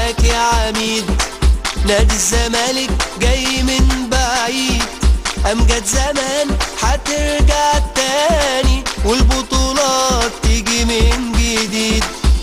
معاك يا عميد نادي الزمالك جاي من بعيد امجد زمان هترجع تاني والبطولات تيجي من جديد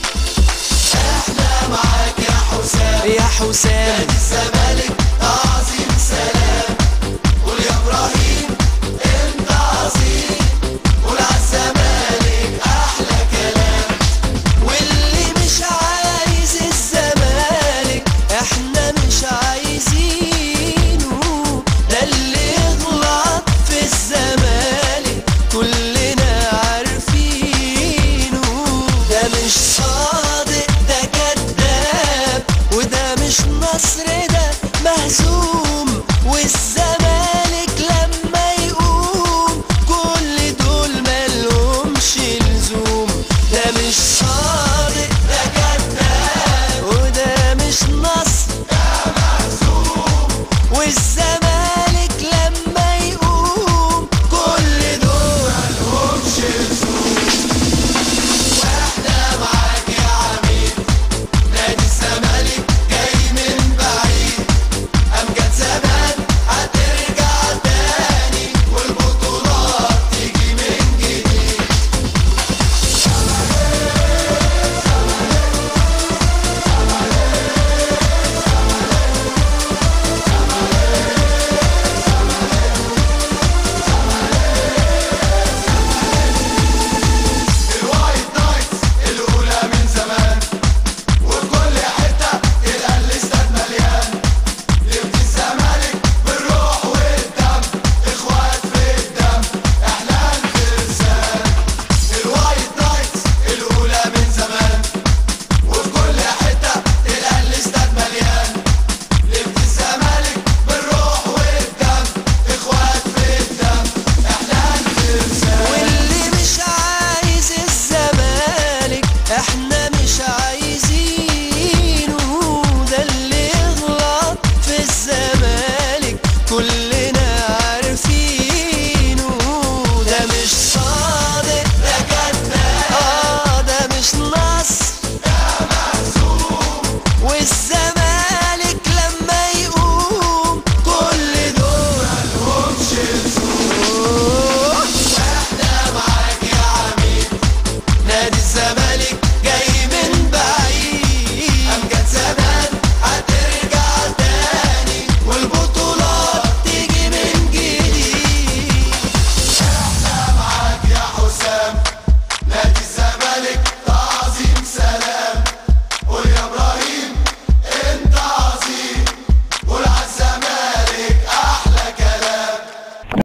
احنا معاك يا حسام يا حسام نادي الزمالك عظيم سلام قول يا ابراهيم انت عظيم قول عالزمالك احلى كلام واللي مش عايز الزمالك احنا مش عايزينه ده اللي يغلط في الزمالك كلنا عارفينه ده مش صادق ده كذاب وده مش نصر ده مهزوم والزمالك لما يقوم كل دول ملهمش لزوم ده مش صادق ده كذاب وده مش نصر والزمالك لما يقوم كل دول ملهمش لزوم واحنا معاك يا عميد نادي الزمالك جاي من بعيد امجد زمان هترجع تاني والبطولات تيجي من جديد الوايت نايتس الاولى من زمان وفي كل حته تلقى الاستاد مليان نبني الزمالك بالروح والدم اخوات في الدم احنا الفرسان الوايت نايتس الاولى من زمان وفي كل حته تلقى الاستاد مليان نبني الزمالك بالروح والدم اخوات في الدم احنا الفرسان واللي مش عايز الزمالك احنا